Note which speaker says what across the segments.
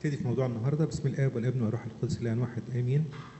Speaker 1: نبتدي في موضوع النهارده بسم الاب والابن والروح القدس الان واحد امين.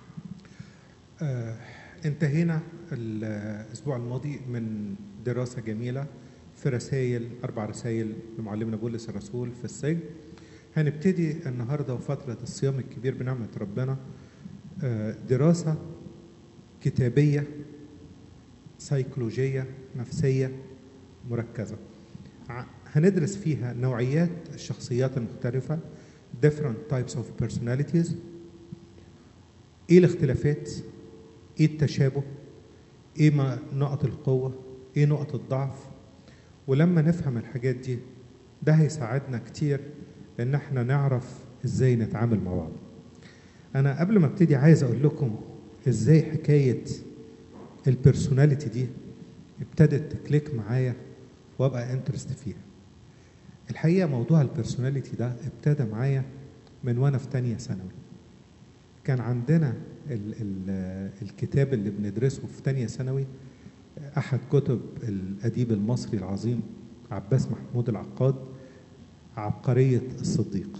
Speaker 1: آه انتهينا الاسبوع الماضي من دراسه جميله في رسائل اربع رسائل لمعلمنا بولس الرسول في السجن. هنبتدي النهارده وفتره الصيام الكبير بنعمه ربنا آه دراسه كتابيه سيكولوجيه نفسيه مركزه. هندرس فيها نوعيات الشخصيات المختلفة different types of personalities ايه الاختلافات ايه التشابه ايه ما نقط القوة ايه نقط الضعف ولما نفهم الحاجات دي ده هيساعدنا كتير ان احنا نعرف ازاي نتعامل مع بعض انا قبل ما ابتدي عايز اقول لكم ازاي حكاية البرسوناليتي دي ابتدت تكليك معايا وابقى انترست فيها الحقيقه موضوع البرسوناليتي ده ابتدى معايا من وانا في تانية ثانوي كان عندنا ال ال الكتاب اللي بندرسه في تانية ثانوي احد كتب الاديب المصري العظيم عباس محمود العقاد عبقريه الصديق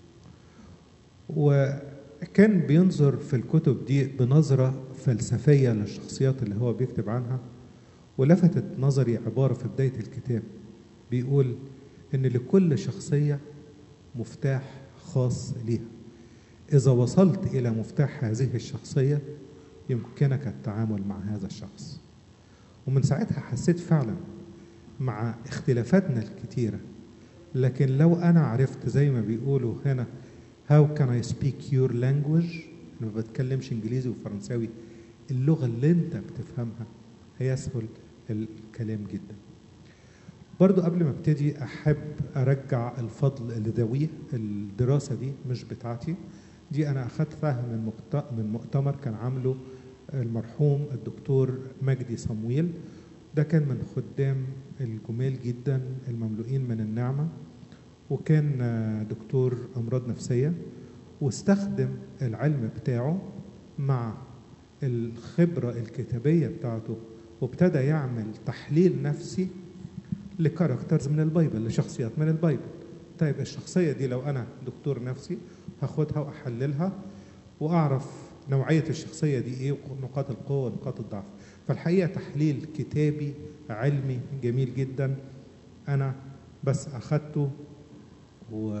Speaker 1: وكان بينظر في الكتب دي بنظره فلسفيه للشخصيات اللي هو بيكتب عنها ولفتت نظري عباره في بدايه الكتاب بيقول ان لكل شخصيه مفتاح خاص ليها اذا وصلت الى مفتاح هذه الشخصيه يمكنك التعامل مع هذا الشخص ومن ساعتها حسيت فعلا مع اختلافاتنا الكتيره لكن لو انا عرفت زي ما بيقولوا هنا how can I speak your language انا ما بتكلمش انجليزي وفرنساوي اللغه اللي انت بتفهمها هيسهل الكلام جدا برضو قبل ما ابتدي احب ارجع الفضل لذويه الدراسه دي مش بتاعتي دي انا اخذتها من من مؤتمر كان عامله المرحوم الدكتور مجدي صمويل ده كان من خدام الجمال جدا المملوئين من النعمه وكان دكتور امراض نفسيه واستخدم العلم بتاعه مع الخبره الكتابيه بتاعته وابتدى يعمل تحليل نفسي لكاركترز من البايبل لشخصيات من البايبل طيب الشخصيه دي لو انا دكتور نفسي هاخدها واحللها واعرف نوعيه الشخصيه دي ايه ونقاط القوه ونقاط الضعف فالحقيقه تحليل كتابي علمي جميل جدا انا بس اخدته و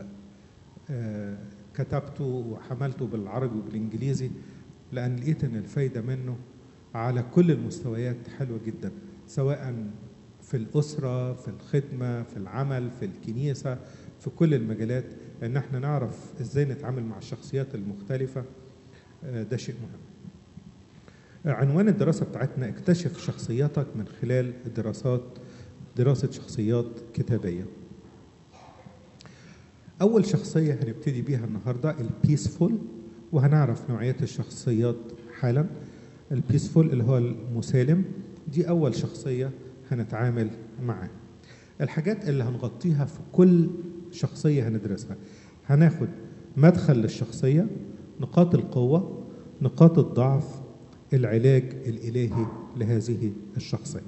Speaker 1: كتبته وحملته بالعربي وبالانجليزي لان لقيت ان الفايده منه على كل المستويات حلوه جدا سواء في الأسرة في الخدمة في العمل في الكنيسة في كل المجالات ان احنا نعرف ازاي نتعامل مع الشخصيات المختلفة ده شيء مهم عنوان الدراسة بتاعتنا اكتشف شخصياتك من خلال دراسات دراسة شخصيات كتابية أول شخصية هنبتدي بيها النهاردة البيسفول وهنعرف نوعية الشخصيات حالا البيسفول اللي هو المسالم دي أول شخصية هنتعامل معاه الحاجات اللي هنغطيها في كل شخصية هندرسها هناخد مدخل للشخصية نقاط القوة نقاط الضعف العلاج الإلهي لهذه الشخصية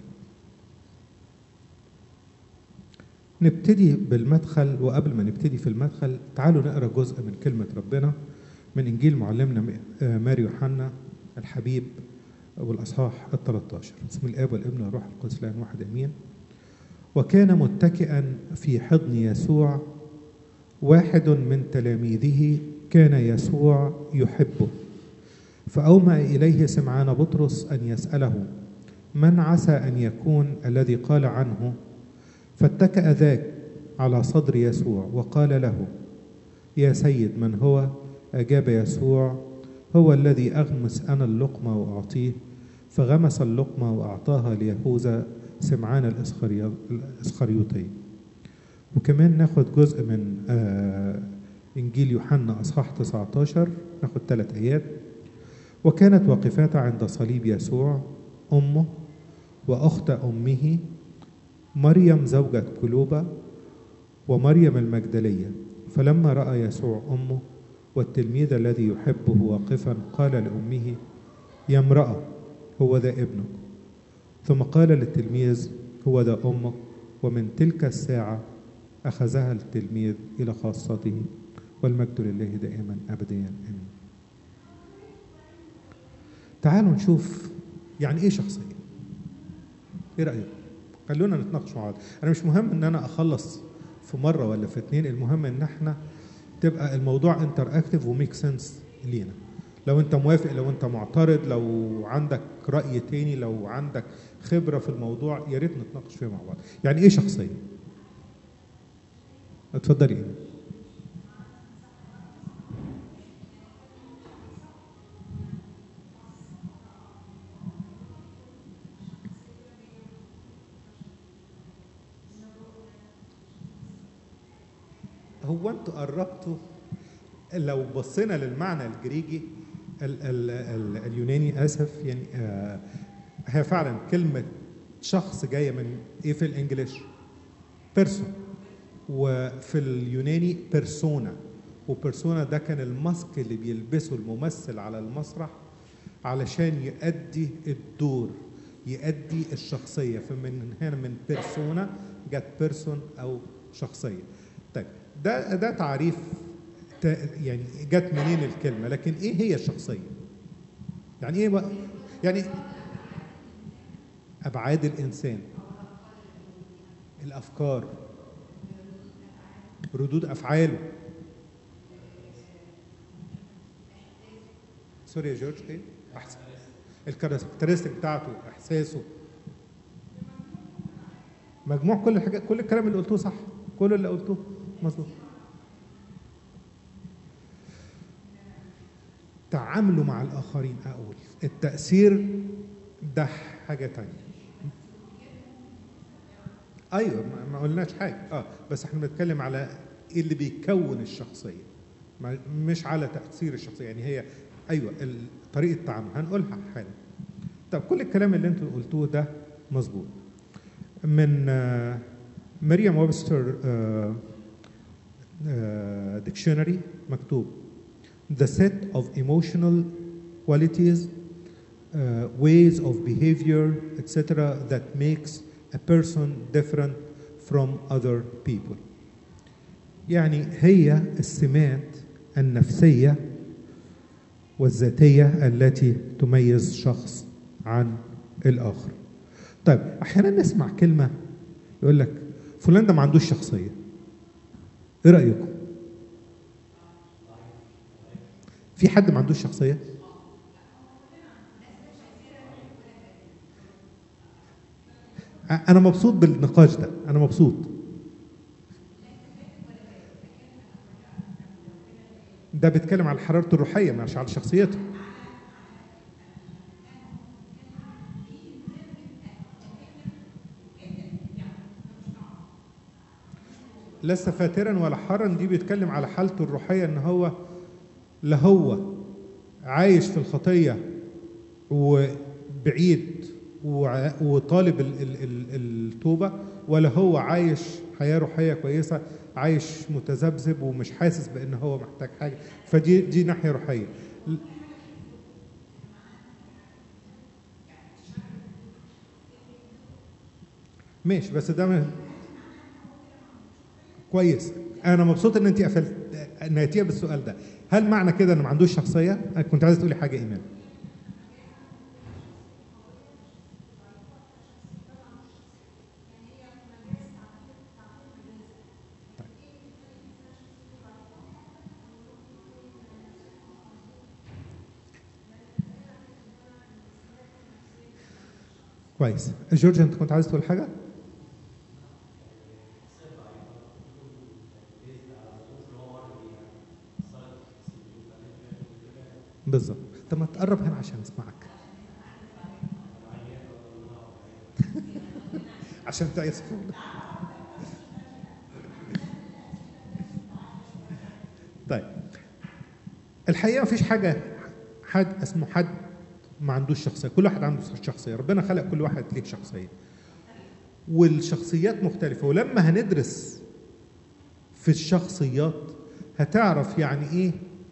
Speaker 1: نبتدي بالمدخل وقبل ما نبتدي في المدخل تعالوا نقرا جزء من كلمة ربنا من إنجيل معلمنا ماري يوحنا الحبيب والأصحاح ال 13 بسم الآب والابن والروح القدس الآن واحد أمين وكان متكئا في حضن يسوع واحد من تلاميذه كان يسوع يحبه فأومأ إليه سمعان بطرس أن يسأله من عسى أن يكون الذي قال عنه فاتكأ ذاك على صدر يسوع وقال له يا سيد من هو أجاب يسوع هو الذي أغمس أنا اللقمة وأعطيه فغمس اللقمة وأعطاها ليهوذا سمعان الإسخريوطي وكمان ناخد جزء من آه إنجيل يوحنا أصحاح 19 ناخد ثلاث آيات وكانت واقفات عند صليب يسوع أمه وأخت أمه مريم زوجة كلوبة ومريم المجدلية فلما رأى يسوع أمه والتلميذ الذي يحبه واقفا قال لأمه يا امرأة هو ذا ابنك ثم قال للتلميذ هو ذا أمك ومن تلك الساعة أخذها التلميذ إلى خاصته والمجد لله دائما ابديا امين تعالوا نشوف يعني ايه شخصيه ايه رايكم خلونا نتناقش مع بعض انا مش مهم ان انا اخلص في مره ولا في اتنين المهم ان احنا تبقى الموضوع انتر اكتف وميك سنس لينا لو انت موافق لو انت معترض لو عندك راي تاني لو عندك خبره في الموضوع يا ريت نتناقش فيه مع بعض يعني ايه شخصيه اتفضلي ايه هو انتوا قربتوا لو بصينا للمعنى الجريجي ال ال ال اليوناني اسف يعني آه هي فعلا كلمه شخص جايه من ايه في الانجليش بيرسون وفي اليوناني بيرسونا وبيرسونا ده كان الماسك اللي بيلبسه الممثل على المسرح علشان يؤدي الدور يؤدي الشخصيه فمن هنا من بيرسونا جت بيرسون او شخصيه طيب ده ده تعريف يعني جت منين الكلمه لكن ايه هي الشخصيه يعني ايه بقى يعني ابعاد الانسان الافكار ردود افعاله سوري يا جورج ايه احسن الكاركترستيك بتاعته احساسه مجموع كل الحاجات كل الكلام اللي قلتوه صح كل اللي قلتوه مظبوط تعامله مع الآخرين أقول التأثير ده حاجة تانية أيوة ما قلناش حاجة آه بس احنا بنتكلم على إيه اللي بيكون الشخصية مش على تأثير الشخصية يعني هي أيوة طريقة التعامل هنقولها حالا طب كل الكلام اللي انتوا قلتوه ده مظبوط من آه مريم ويبستر آه ديكشنري مكتوب the set of emotional qualities uh, ways of behavior etc that makes a person different from other people يعني هي السمات النفسية والذاتية التي تميز شخص عن الآخر طيب أحيانا نسمع كلمة يقول لك فلان ده ما عندوش شخصية ايه رايكم في حد ما عندوش شخصيه انا مبسوط بالنقاش ده انا مبسوط ده بيتكلم على حرارته الروحيه مش على شخصيته لست فاترا ولا حرا دي بيتكلم على حالته الروحيه ان هو لا هو عايش في الخطيه وبعيد وطالب التوبه ولا هو عايش حياه روحيه كويسه عايش متذبذب ومش حاسس بان هو محتاج حاجه فدي دي ناحيه روحيه ماشي بس ده كويس انا مبسوط ان انت قفلت نهايتيها بالسؤال ده هل معنى كده انه ما عندوش شخصيه أنا كنت عايز تقولي حاجه ايمان كويس جورج انت كنت عايز تقول حاجه بالظبط طب ما تقرب هنا عشان اسمعك عشان تعيس طيب الحقيقه مفيش حاجه حد اسمه حد ما عندوش شخصيه كل واحد عنده شخصيه ربنا خلق كل واحد ليه شخصيه والشخصيات مختلفه ولما هندرس في الشخصيات هتعرف يعني ايه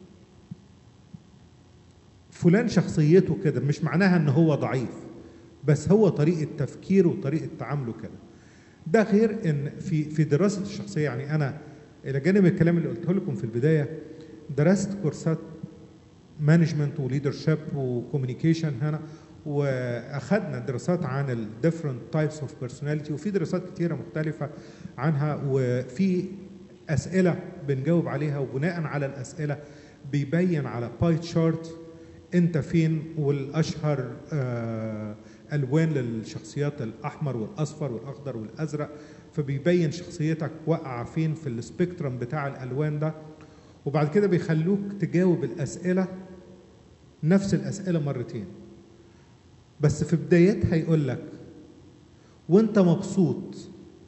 Speaker 1: فلان شخصيته كده مش معناها ان هو ضعيف بس هو طريقه تفكيره وطريقه تعامله كده ده غير ان في في دراسه الشخصيه يعني انا الى جانب الكلام اللي قلته لكم في البدايه درست كورسات مانجمنت وليدرشيب وكوميونيكيشن هنا واخذنا دراسات عن الديفرنت تايبس اوف بيرسوناليتي وفي دراسات كتيره مختلفه عنها وفي اسئله بنجاوب عليها وبناء على الاسئله بيبين على باي تشارت انت فين والاشهر آه الوان للشخصيات الاحمر والاصفر والاخضر والازرق فبيبين شخصيتك واقعه فين في السبيكترم بتاع الالوان ده وبعد كده بيخلوك تجاوب الاسئله نفس الاسئله مرتين بس في بدايتها يقول لك وانت مبسوط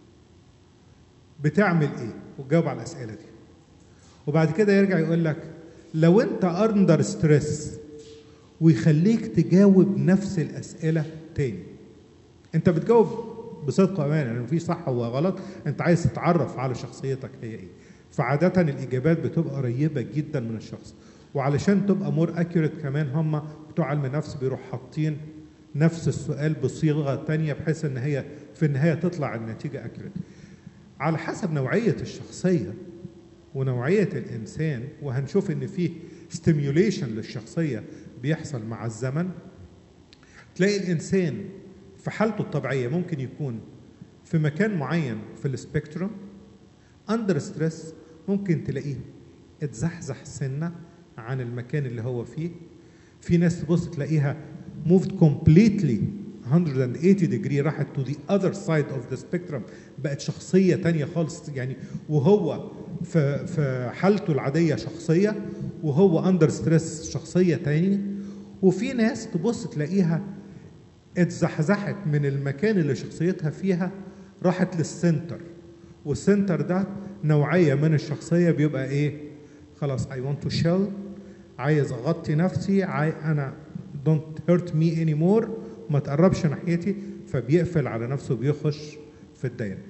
Speaker 1: بتعمل ايه وتجاوب على الاسئله دي وبعد كده يرجع يقول لك لو انت اندر ستريس ويخليك تجاوب نفس الاسئله تاني انت بتجاوب بصدق وامان يعني مفيش صح وغلط انت عايز تتعرف على شخصيتك هي ايه فعاده الاجابات بتبقى قريبه جدا من الشخص وعلشان تبقى مور اكيوريت كمان هم بتوع علم النفس بيروح حاطين نفس السؤال بصيغه تانية بحيث ان هي في النهايه تطلع النتيجه اكيوريت على حسب نوعيه الشخصيه ونوعيه الانسان وهنشوف ان فيه ستيميوليشن للشخصيه بيحصل مع الزمن تلاقي الانسان في حالته الطبيعيه ممكن يكون في مكان معين في السبيكتروم اندر ستريس ممكن تلاقيه اتزحزح سنه عن المكان اللي هو فيه في ناس تبص تلاقيها moved completely 180 degree راحت to the other side of the spectrum بقت شخصيه تانية خالص يعني وهو في في حالته العاديه شخصيه وهو اندر ستريس شخصيه تانية وفي ناس تبص تلاقيها اتزحزحت من المكان اللي شخصيتها فيها راحت للسنتر والسنتر ده نوعيه من الشخصيه بيبقى ايه خلاص I want to shell عايز اغطي نفسي عاي انا don't hurt me anymore ما تقربش ناحيتي فبيقفل على نفسه بيخش في الدايره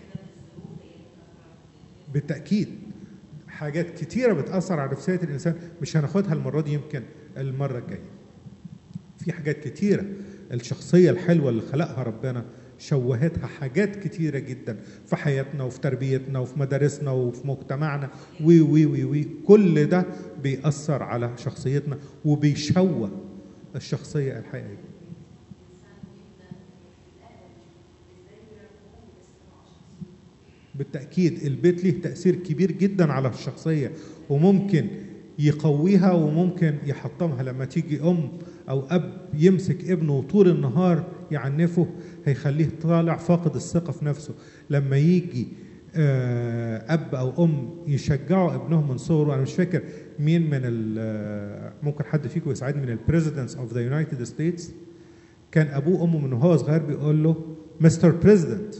Speaker 1: بالتاكيد حاجات كتيره بتاثر على نفسيه الانسان مش هناخدها المره دي يمكن المره الجايه في حاجات كتيره الشخصيه الحلوه اللي خلقها ربنا شوهتها حاجات كتيره جدا في حياتنا وفي تربيتنا وفي مدارسنا وفي مجتمعنا وي وي وي وي كل ده بيأثر على شخصيتنا وبيشوه الشخصيه الحقيقيه بالتأكيد البيت ليه تأثير كبير جدا على الشخصية وممكن يقويها وممكن يحطمها لما تيجي أم أو أب يمسك ابنه طول النهار يعنفه هيخليه طالع فاقد الثقة في نفسه لما يجي أب أو أم يشجعوا ابنهم من صغره أنا مش فاكر مين من ممكن حد فيكم يساعدني من البريزيدنتس اوف ذا يونايتد ستيتس كان أبوه وأمه من وهو صغير بيقول له مستر بريزيدنت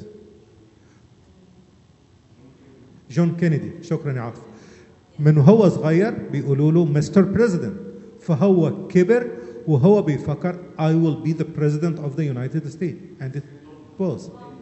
Speaker 1: جون كينيدي شكرا يا عاطف من هو صغير بيقولوا له مستر بريزيدنت فهو كبر وهو بيفكر I will be the president of the United States and it was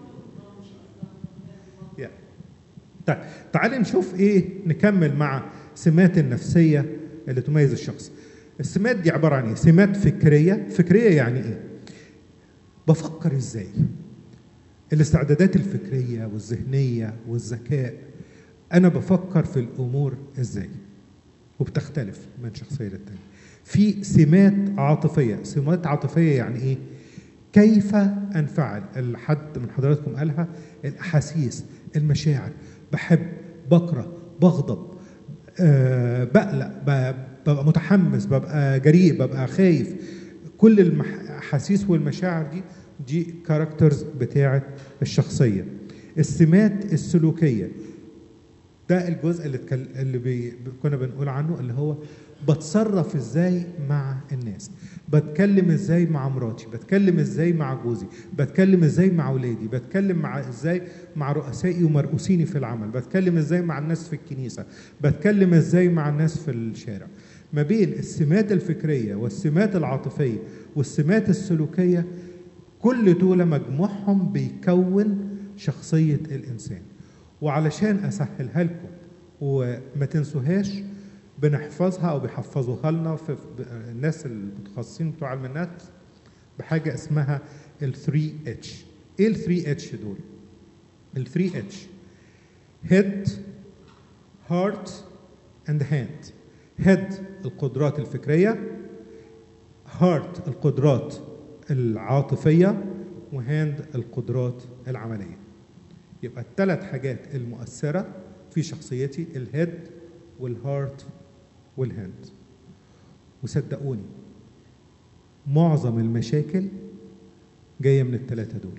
Speaker 1: yeah. طيب تعال نشوف ايه نكمل مع سمات النفسية اللي تميز الشخص السمات دي عبارة عن ايه سمات فكرية فكرية يعني ايه بفكر ازاي الاستعدادات الفكرية والذهنية والذكاء انا بفكر في الامور ازاي وبتختلف من شخصيه للتانيه في سمات عاطفيه سمات عاطفيه يعني ايه كيف انفعل الحد من حضراتكم قالها الاحاسيس المشاعر بحب بكره بغضب أه بقلق ببقى متحمس ببقى جريء ببقى خايف كل الاحاسيس والمشاعر دي دي كاركترز بتاعه الشخصيه السمات السلوكيه ده الجزء اللي تكل... اللي بي... كنا بنقول عنه اللي هو بتصرف ازاي مع الناس بتكلم ازاي مع مراتي بتكلم ازاي مع جوزي بتكلم ازاي مع اولادي بتكلم مع ازاي مع رؤسائي ومرؤوسيني في العمل بتكلم ازاي مع الناس في الكنيسه بتكلم ازاي مع الناس في الشارع ما بين السمات الفكريه والسمات العاطفيه والسمات السلوكيه كل دول مجموعهم بيكون شخصيه الانسان وعلشان اسهلها لكم وما تنسوهاش بنحفظها او بيحفظوها لنا في الناس المتخصصين بتوع علم النفس بحاجه اسمها ال 3 اتش ايه ال 3 اتش دول ال 3 اتش هيد heart and hand head القدرات الفكرية heart القدرات العاطفية وهاند القدرات العملية يبقى الثلاث حاجات المؤثرة في شخصيتي الهيد والهارت والهاند وصدقوني معظم المشاكل جاية من الثلاثة دول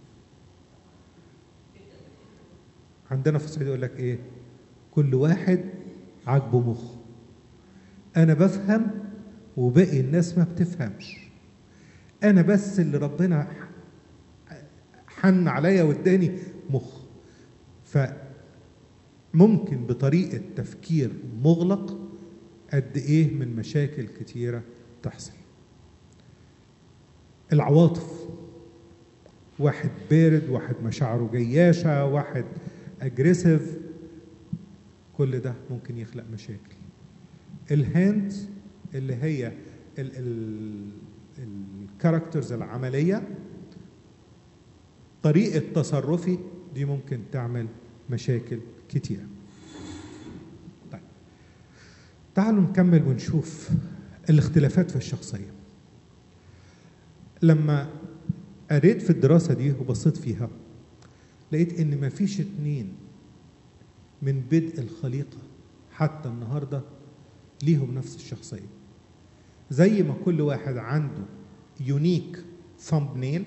Speaker 1: عندنا في الصعيد يقول لك ايه كل واحد عاجبه مخ انا بفهم وباقي الناس ما بتفهمش انا بس اللي ربنا حن عليا واداني مخ فممكن بطريقه تفكير مغلق قد ايه من مشاكل كتيره تحصل العواطف واحد بارد واحد مشاعره جياشه واحد اجريسيف كل ده ممكن يخلق مشاكل الهاند اللي هي الكاركترز العمليه طريقه تصرفي دي ممكن تعمل مشاكل كتيره طيب تعالوا نكمل ونشوف الاختلافات في الشخصيه لما قريت في الدراسه دي وبصيت فيها لقيت ان مفيش اتنين من بدء الخليقه حتى النهارده ليهم نفس الشخصيه زي ما كل واحد عنده يونيك ثامب نيل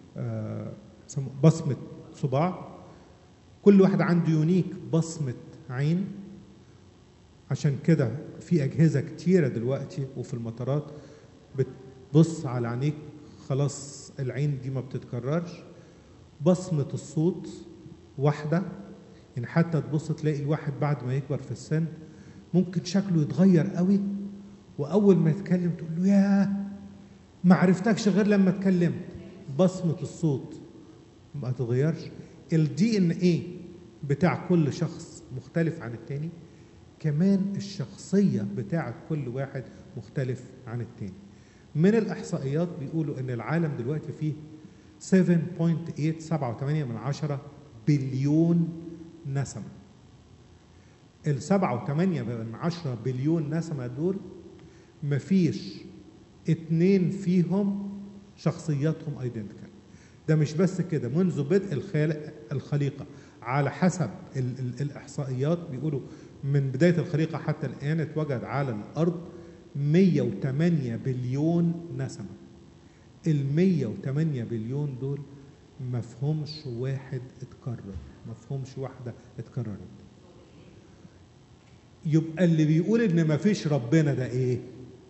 Speaker 1: بصمه صباع كل واحد عنده يونيك بصمه عين عشان كده في اجهزه كتيره دلوقتي وفي المطارات بتبص على عينيك خلاص العين دي ما بتتكررش بصمه الصوت واحده يعني حتى تبص تلاقي الواحد بعد ما يكبر في السن ممكن شكله يتغير قوي واول ما يتكلم تقول له يا ما عرفتكش غير لما اتكلمت بصمه الصوت ما تتغيرش الدي ان ايه بتاع كل شخص مختلف عن التاني كمان الشخصيه بتاعه كل واحد مختلف عن التاني من الاحصائيات بيقولوا ان العالم دلوقتي فيه 7.8 من عشرة بليون نسمة السبعة وثمانية من عشرة بليون نسمة دول مفيش اتنين فيهم شخصياتهم ايدنتيكال ده مش بس كده منذ بدء الخلق الخليقة على حسب ال ال الإحصائيات بيقولوا من بداية الخليقة حتى الآن اتوجد على الأرض 108 بليون نسمة ال 108 بليون دول مفهومش واحد اتكرر مفهومش واحدة اتكررت يبقى اللي بيقول ان مفيش ربنا ده ايه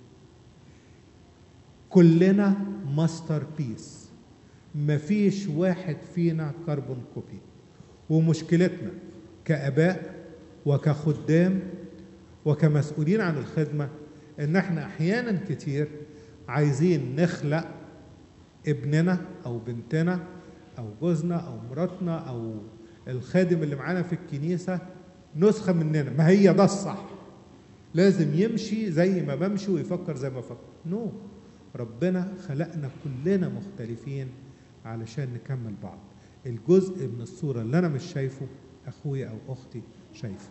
Speaker 1: كلنا ماستر بيس مفيش واحد فينا كربون كوبي ومشكلتنا كاباء وكخدام وكمسؤولين عن الخدمه ان احنا احيانا كتير عايزين نخلق ابننا او بنتنا او جوزنا او مراتنا او الخادم اللي معانا في الكنيسه نسخه مننا ما هي ده الصح لازم يمشي زي ما بمشي ويفكر زي ما بفكر نو no. ربنا خلقنا كلنا مختلفين علشان نكمل بعض الجزء من الصوره اللي انا مش شايفه اخويا او اختي شايفه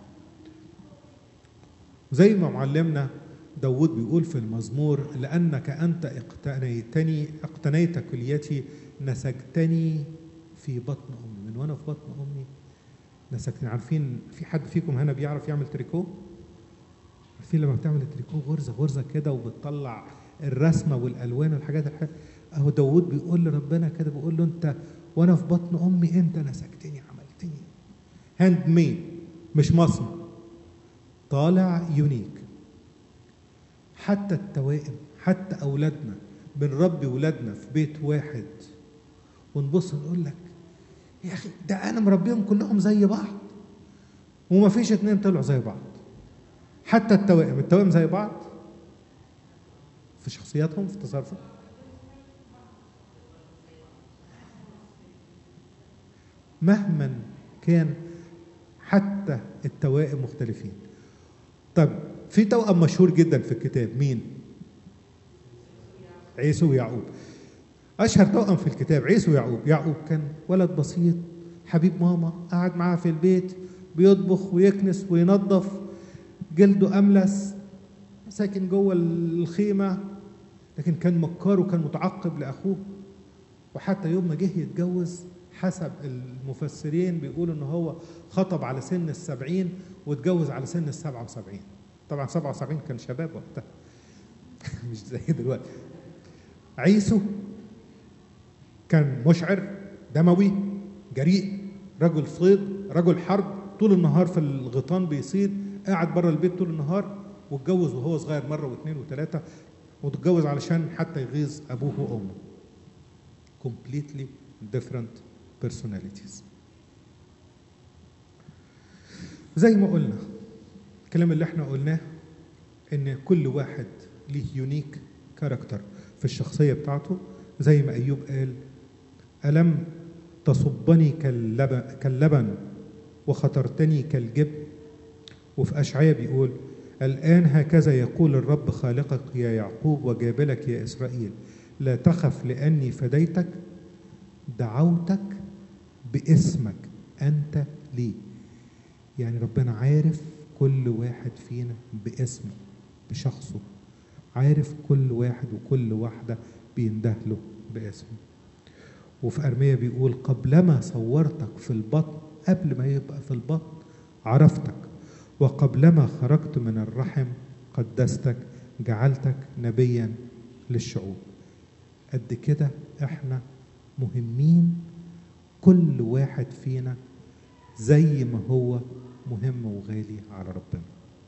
Speaker 1: زي ما معلمنا داود بيقول في المزمور لأنك أنت اقتنيتني اقتنيت كليتي نسجتني في بطن أمي من وأنا في بطن أمي نسجتني عارفين في حد فيكم هنا بيعرف يعمل تريكو عارفين لما بتعمل التريكو غرزة غرزة كده وبتطلع الرسمة والألوان والحاجات الحاجة أهو داود بيقول لربنا كده بيقول له أنت وأنا في بطن أمي أنت نسجتني عملتني هاند ميد مش مصنع طالع يونيك حتى التوائم حتى اولادنا بنربي ولادنا في بيت واحد ونبص نقول لك يا اخي ده انا مربيهم كلهم زي بعض وما فيش اتنين طلعوا زي بعض حتى التوائم التوائم زي بعض في شخصياتهم في تصرفهم مهما كان حتى التوائم مختلفين طب في توأم مشهور جدا في الكتاب مين؟ عيسو ويعقوب أشهر توأم في الكتاب عيسو ويعقوب يعقوب كان ولد بسيط حبيب ماما قعد معاها في البيت بيطبخ ويكنس وينظف جلده املس ساكن جوه الخيمه لكن كان مكار وكان متعقب لاخوه وحتى يوم ما جه يتجوز حسب المفسرين بيقولوا ان هو خطب على سن السبعين واتجوز على سن السبعة وسبعين طبعا سبعة وسبعين كان شباب وقتها مش زي دلوقتي عيسو كان مشعر دموي جريء رجل صيد رجل حرب طول النهار في الغيطان بيصيد قاعد بره البيت طول النهار واتجوز وهو صغير مره واثنين وثلاثه واتجوز علشان حتى يغيظ ابوه وامه completely different personalities زي ما قلنا الكلام اللي احنا قلناه ان كل واحد ليه يونيك كاركتر في الشخصيه بتاعته زي ما ايوب قال الم تصبني كاللبن, كاللبن وخطرتني كالجب وفي اشعياء بيقول الان هكذا يقول الرب خالقك يا يعقوب وجابلك يا اسرائيل لا تخف لاني فديتك دعوتك باسمك انت لي يعني ربنا عارف كل واحد فينا باسمه بشخصه عارف كل واحد وكل واحدة بينده له باسمه وفي أرمية بيقول قبلما صورتك في البطن قبل ما يبقى في البطن عرفتك وقبلما خرجت من الرحم قدستك جعلتك نبيا للشعوب قد كده احنا مهمين كل واحد فينا زي ما هو مهم وغالي على ربنا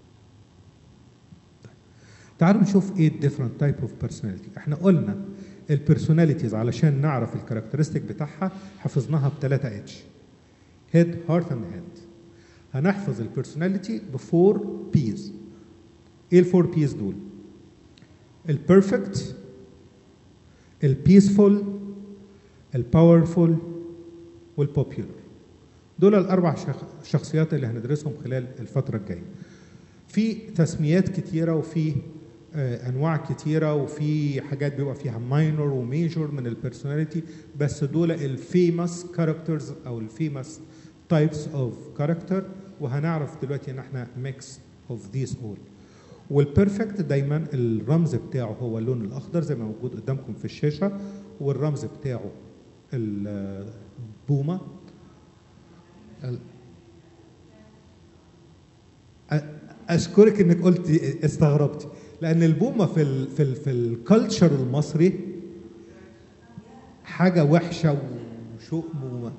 Speaker 1: تعالوا نشوف ايه الديفرنت تايب اوف بيرسوناليتي احنا قلنا البيرسوناليتيز علشان نعرف الكاركترستيك بتاعها حفظناها بثلاثة اتش هيد هارت اند هيد هنحفظ البيرسوناليتي بفور بيز ايه الفور بيز دول البيرفكت البيسفول الباورفول والبوبيولر دول الاربع شخصيات اللي هندرسهم خلال الفتره الجايه في تسميات كتيره وفي آه انواع كتيره وفي حاجات بيبقى فيها ماينور وميجور من البيرسوناليتي بس دول الفيموس كاركترز او الفيموس تايبس اوف كاركتر وهنعرف دلوقتي ان احنا ميكس اوف ذيس اول والبيرفكت دايما الرمز بتاعه هو اللون الاخضر زي ما موجود قدامكم في الشاشه والرمز بتاعه البومه اشكرك انك قلت استغربتي لان البومه في ال في ال في الكالتشر المصري حاجه وحشه وشؤم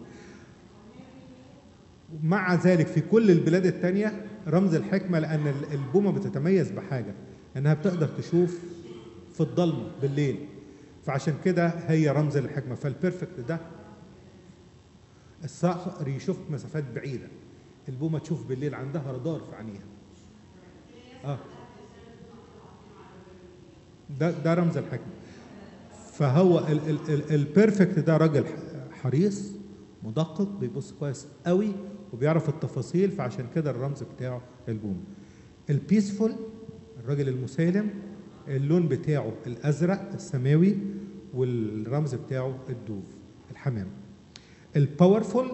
Speaker 1: مع ذلك في كل البلاد الثانيه رمز الحكمه لان البومه بتتميز بحاجه انها بتقدر تشوف في الضلمه بالليل فعشان كده هي رمز الحكمه فالبيرفكت ده الصقر يشوف مسافات بعيده البومه تشوف بالليل عندها رادار في عينيها اه ده ده رمز الحكمه فهو البيرفكت ده راجل حريص مدقق بيبص كويس قوي وبيعرف التفاصيل فعشان كده الرمز بتاعه البوم البيسفول الراجل المسالم اللون بتاعه الازرق السماوي والرمز بتاعه الدوف الحمام الباورفول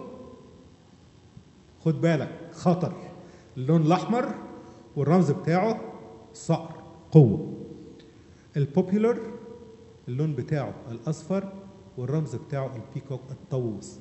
Speaker 1: خد بالك خطر اللون الاحمر والرمز بتاعه صقر قوه البوبيولر اللون بتاعه الاصفر والرمز بتاعه البيكوك الطاووس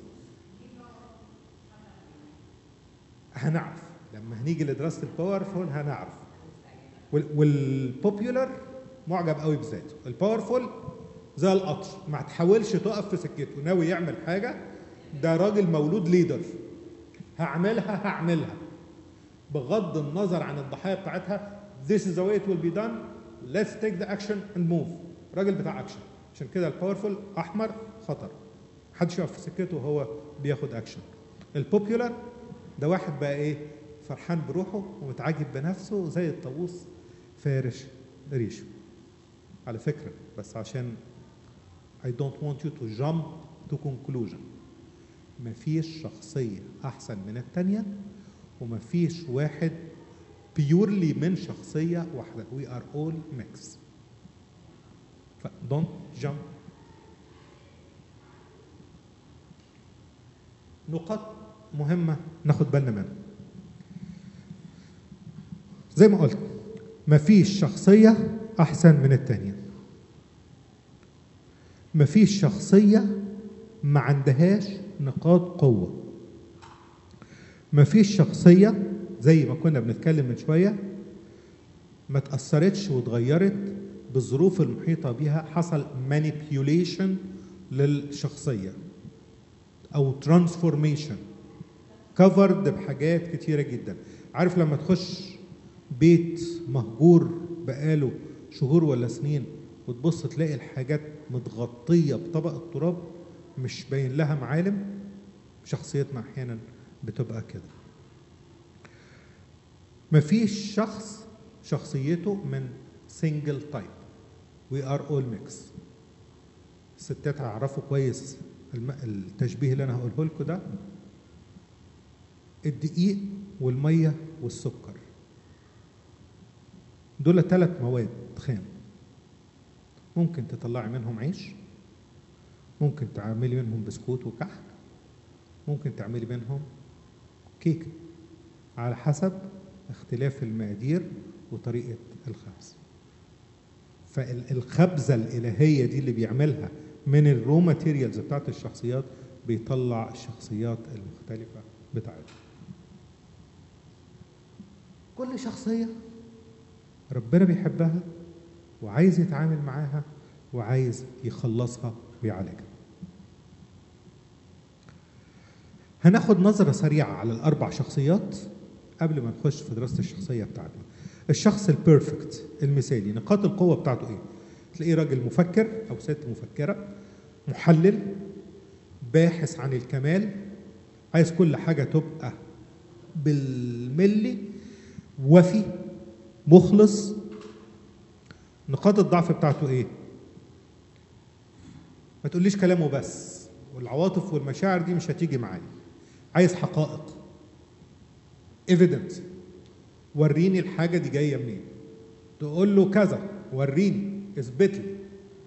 Speaker 1: هنعرف لما هنيجي لدراسه الباورفول هنعرف والبوبيولر معجب قوي بذاته الباورفول زي القطر ما تحاولش تقف في سكته ناوي يعمل حاجه ده راجل مولود ليدر هعملها هعملها بغض النظر عن الضحايا بتاعتها this is the way it will be done let's take the action and move راجل بتاع اكشن عشان كده الباورفول احمر خطر محدش يقف في سكته وهو بياخد اكشن البوبيولار ده واحد بقى ايه فرحان بروحه ومتعجب بنفسه زي الطاووس فارش ريشه على فكره بس عشان I don't want you to jump to conclusion مفيش شخصية أحسن من التانية ومفيش واحد بيورلي من شخصية واحدة we are all mix ف don't jump نقاط مهمة ناخد بالنا منها زي ما قلت مفيش شخصية أحسن من التانية مفيش شخصية ما عندهاش نقاط قوة مفيش شخصية زي ما كنا بنتكلم من شوية ما تأثرتش واتغيرت بالظروف المحيطة بها حصل manipulation للشخصية أو transformation covered بحاجات كتيرة جدا عارف لما تخش بيت مهجور بقاله شهور ولا سنين وتبص تلاقي الحاجات متغطية بطبق التراب مش باين لها معالم شخصيتنا أحيانا بتبقى كده مفيش شخص شخصيته من سنجل تايب وي ار اول ميكس الستات هيعرفوا كويس الم- التشبيه اللي انا هقوله لكم ده الدقيق والميه والسكر دول ثلاث مواد خام ممكن تطلعي منهم عيش ممكن تعملي منهم بسكوت وكحك ممكن تعملي منهم كيكه على حسب اختلاف المقادير وطريقه الخبز فالخبزه الالهيه دي اللي بيعملها من الرو ماتيريالز بتاعت الشخصيات بيطلع الشخصيات المختلفه بتاعتها كل شخصيه ربنا بيحبها وعايز يتعامل معاها وعايز يخلصها ويعالجها هناخد نظرة سريعة على الأربع شخصيات قبل ما نخش في دراسة الشخصية بتاعتنا الشخص البيرفكت المثالي نقاط القوة بتاعته إيه؟ تلاقيه راجل مفكر أو ست مفكرة محلل باحث عن الكمال عايز كل حاجة تبقى بالملي وفي مخلص نقاط الضعف بتاعته ايه ما تقوليش كلامه بس والعواطف والمشاعر دي مش هتيجي معايا عايز حقائق evidence وريني الحاجة دي جاية منين تقول له كذا وريني اثبت لي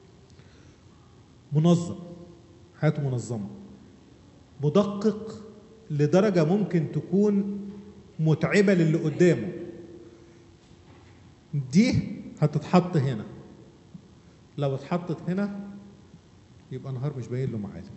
Speaker 1: منظم حياته منظمة مدقق لدرجة ممكن تكون متعبة للي قدامه دي هتتحط هنا لو اتحطت هنا يبقى نهار مش باين له معالم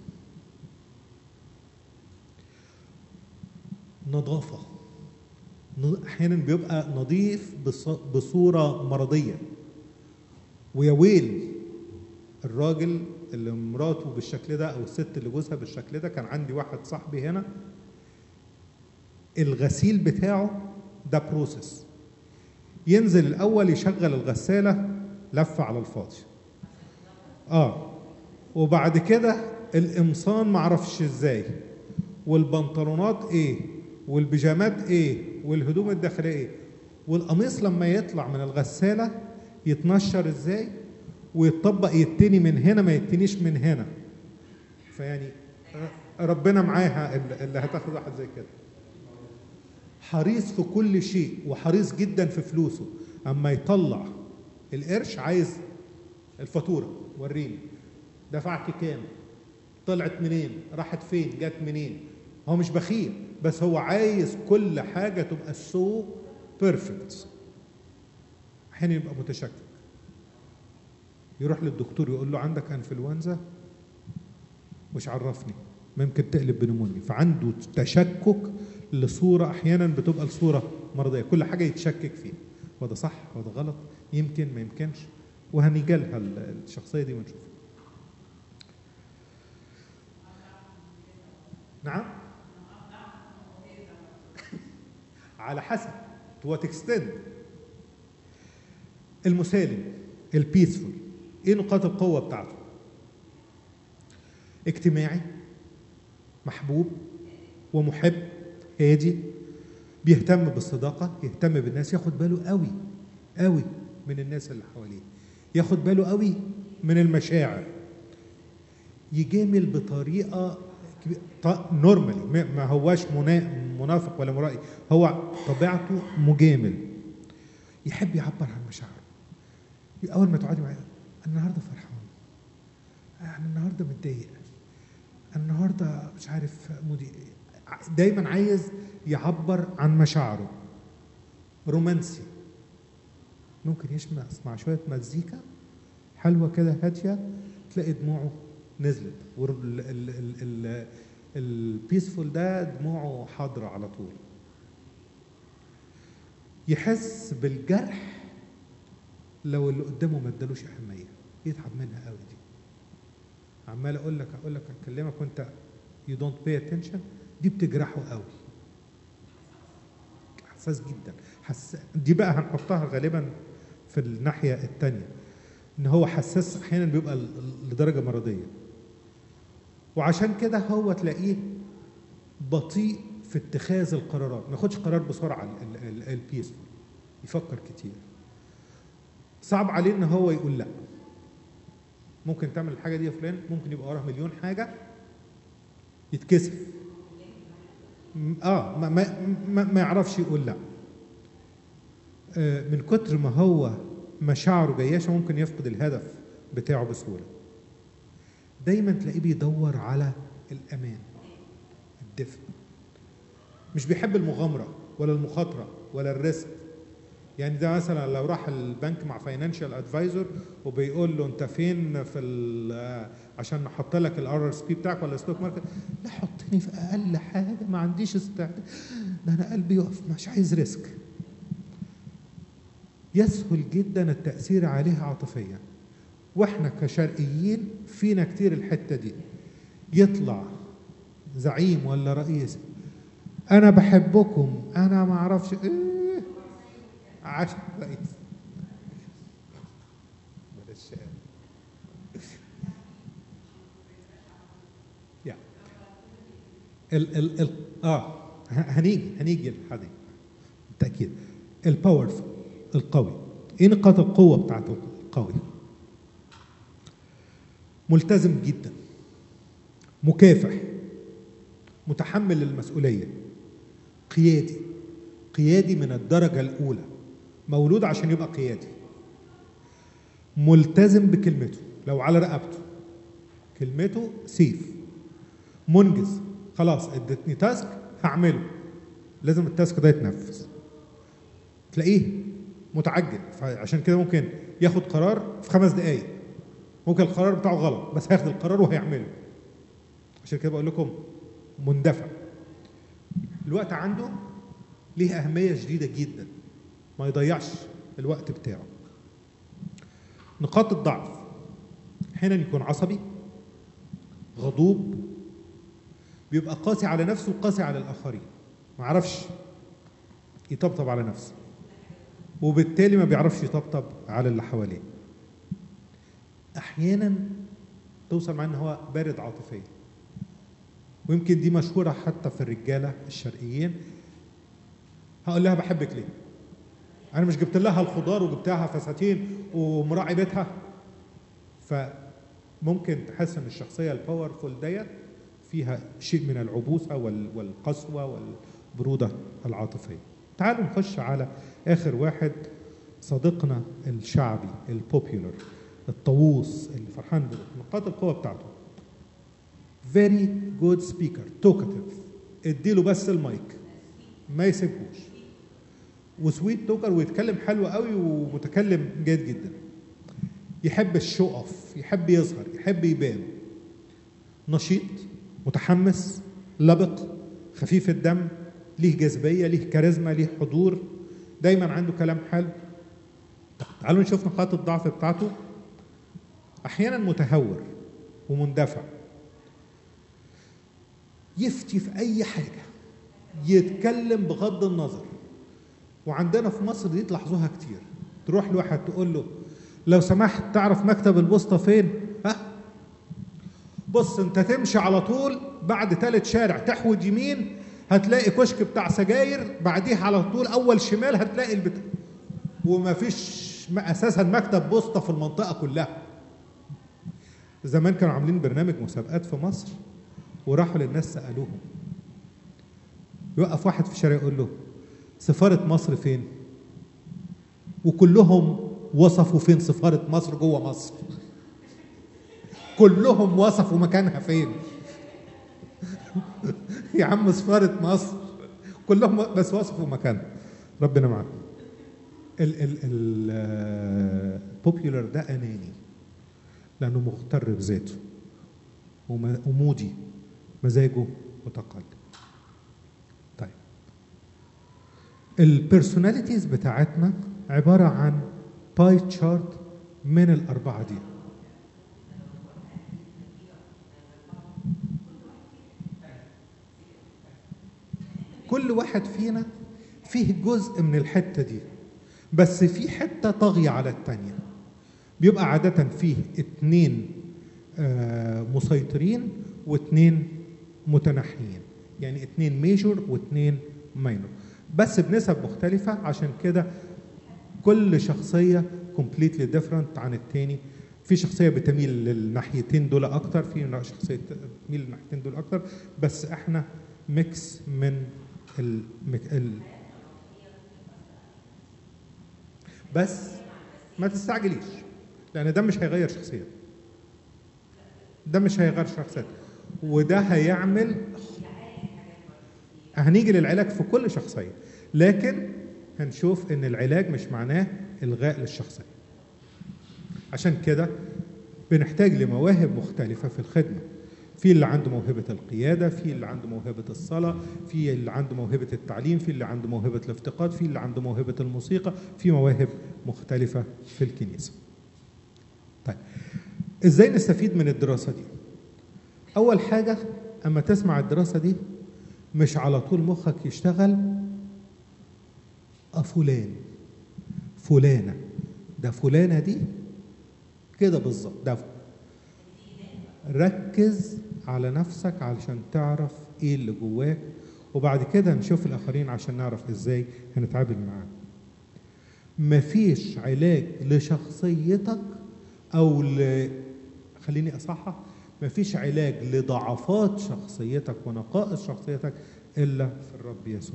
Speaker 1: نظافة ن- أحيانا بيبقى نظيف بص- بصورة مرضية ويا ويل الراجل اللي مراته بالشكل ده أو الست اللي جوزها بالشكل ده كان عندي واحد صاحبي هنا الغسيل بتاعه ده بروسيس ينزل الاول يشغل الغساله لفه على الفاضي اه وبعد كده القمصان معرفش ازاي والبنطلونات ايه والبيجامات ايه والهدوم الداخليه ايه والقميص لما يطلع من الغساله يتنشر ازاي ويتطبق يتني من هنا ما يتنيش من هنا فيعني ربنا معاها اللي اللي هتاخد واحد زي كده حريص في كل شيء وحريص جدا في فلوسه اما يطلع القرش عايز الفاتوره وريني دفعت كام طلعت منين راحت فين جت منين هو مش بخيل بس هو عايز كل حاجه تبقى سو بيرفكت احيانا يبقى متشكك يروح للدكتور يقول له عندك انفلونزا مش عرفني ممكن تقلب بنمونيا فعنده تشكك لصوره احيانا بتبقى الصوره مرضيه كل حاجه يتشكك فيها وده صح وده غلط يمكن ما يمكنش وهنيجي لها الشخصيه دي ونشوف نعم على حسب تو وات اكستند المسالم البيسفول ايه نقاط القوه بتاعته اجتماعي محبوب ومحب هادي بيهتم بالصداقة يهتم بالناس ياخد باله قوي قوي من الناس اللي حواليه ياخد باله قوي من المشاعر يجامل بطريقة نورمالي ما هواش منا- منافق ولا مرائي هو طبيعته مجامل يحب يعبر عن مشاعره اول ما تقعدي معاه النهارده فرحان انا النهارده متضايق النهارده مش عارف مودي دايما عايز يعبر عن مشاعره رومانسي ممكن يسمع يسمع شويه مزيكا حلوه كده هاديه تلاقي دموعه نزلت والبيسفول ده دموعه حاضره على طول يحس بالجرح لو اللي قدامه ما ادالوش اهميه يتعب منها قوي دي عمال اقول لك اقول لك اكلمك وانت يو دونت باي اتنشن دي بتجرحه قوي حساس جدا حس... دي بقى هنحطها غالبا في الناحيه الثانيه ان هو حساس احيانا بيبقى ل- لدرجه مرضيه وعشان كده هو تلاقيه بطيء في اتخاذ القرارات ما ياخدش قرار بسرعه البيسفول يفكر كتير صعب عليه ان هو يقول لا ممكن تعمل الحاجه دي يا فلان ممكن يبقى وراه مليون حاجه يتكسف م- اه ما, ما, ما, ما يعرفش يقول لا آه من كتر ما هو مشاعره جياشه ممكن يفقد الهدف بتاعه بسهوله دايما تلاقيه بيدور على الامان الدفء مش بيحب المغامره ولا المخاطره ولا الريسك يعني ده مثلا لو راح البنك مع فاينانشال ادفايزر وبيقول له انت فين في ال- عشان نحط لك الار اس بي بتاعك ولا ستوك ماركت لا حطني في اقل حاجه ما عنديش استعداد ده انا قلبي يقف مش عايز ريسك يسهل جدا التاثير عليها عاطفيا واحنا كشرقيين فينا كتير الحته دي يطلع زعيم ولا رئيس انا بحبكم انا ما اعرفش ايه عشان رئيس بلاش شقاوة. يا ال ال ال اه ه- هنيجي هنيجي للحديث بالتاكيد الباورفul القوي ايه نقاط القوه بتاعته القوي ملتزم جدا مكافح متحمل للمسؤوليه قيادي قيادي من الدرجه الاولى مولود عشان يبقى قيادي ملتزم بكلمته لو على رقبته كلمته سيف منجز خلاص ادتني تاسك هعمله لازم التاسك ده يتنفذ تلاقيه متعجل فعشان كده ممكن ياخد قرار في خمس دقايق ممكن القرار بتاعه غلط بس هياخد القرار وهيعمله عشان كده بقول لكم مندفع الوقت عنده ليه أهمية شديدة جدا ما يضيعش الوقت بتاعه نقاط الضعف احيانا يكون عصبي غضوب بيبقى قاسي على نفسه وقاسي على الآخرين ما عرفش يطبطب على نفسه وبالتالي ما بيعرفش يطبطب على اللي حواليه احيانا توصل معاه ان هو بارد عاطفيا ويمكن دي مشهوره حتى في الرجاله الشرقيين هقول لها بحبك ليه انا مش جبت لها الخضار وجبت لها فساتين ومراعي بيتها فممكن تحس ان الشخصيه الباورفول ديت فيها شيء من العبوسه وال- والقسوه والبروده العاطفيه تعالوا نخش على اخر واحد صديقنا الشعبي البوبيولر الطاووس اللي فرحان بيه نقاط القوه بتاعته very good speaker talkative اديله بس المايك ما يسيبهوش وسويت توكر ويتكلم حلو قوي ومتكلم جيد جدا يحب الشو اوف يحب يظهر يحب يبان نشيط متحمس لبق خفيف الدم ليه جاذبيه ليه كاريزما ليه حضور دايما عنده كلام حلو طب تعالوا نشوف نقاط الضعف بتاعته احيانا متهور ومندفع يفتي في اي حاجه يتكلم بغض النظر وعندنا في مصر دي تلاحظوها كتير تروح لواحد تقول له لو سمحت تعرف مكتب البوسطه فين ها بص انت تمشي على طول بعد ثالث شارع تحود يمين هتلاقي كشك بتاع سجاير بعديه على طول اول شمال هتلاقي البتاع وما فيش اساسا مكتب بوسطه في المنطقه كلها زمان كانوا عاملين برنامج مسابقات في مصر وراحوا للناس سالوهم يوقف واحد في الشارع يقول له سفاره مصر فين وكلهم وصفوا فين سفاره مصر جوه مصر كلهم وصفوا مكانها فين يا عم سفاره مصر كلهم بس وصفوا مكانها ربنا معاكم البوبيولر ده اناني لانه مغتر بذاته وم- ومودي مزاجه متقلب طيب البيرسوناليتيز بتاعتنا عباره عن باي تشارت من الاربعه دي كل واحد فينا فيه جزء من الحته دي بس في حته طاغيه على التانيه بيبقى عاده فيه اتنين آه، مسيطرين واتنين متنحيين يعني اتنين ميجور واتنين ماينور بس بنسب مختلفة عشان كده كل شخصية completely different عن التاني في شخصية بتميل للناحيتين دول أكتر في شخصية تميل للناحيتين دول أكتر بس إحنا ميكس من ال... ال... بس ما تستعجليش لأن ده مش هيغير شخصيتك ده مش هيغير شخصيتك وده هيعمل هنيجي للعلاج في كل شخصية لكن هنشوف ان العلاج مش معناه الغاء للشخصية عشان كده بنحتاج لمواهب مختلفة في الخدمة في اللي عنده موهبة القيادة في اللي عنده موهبة الصلاة في اللي عنده موهبة التعليم في اللي عنده موهبة الافتقاد في اللي عنده موهبة الموسيقى في مواهب مختلفة في الكنيسة طيب ازاي نستفيد من الدراسة دي اول حاجة اما تسمع الدراسة دي مش على طول مخك يشتغل اه فلان فلانة ده فلانة دي كده بالظبط ده ركز على نفسك علشان تعرف ايه اللي جواك وبعد كده نشوف الاخرين عشان نعرف ازاي هنتعامل معاه مفيش علاج لشخصيتك او ل... خليني اصحح مفيش علاج لضعفات شخصيتك ونقائص شخصيتك الا في الرب يسوع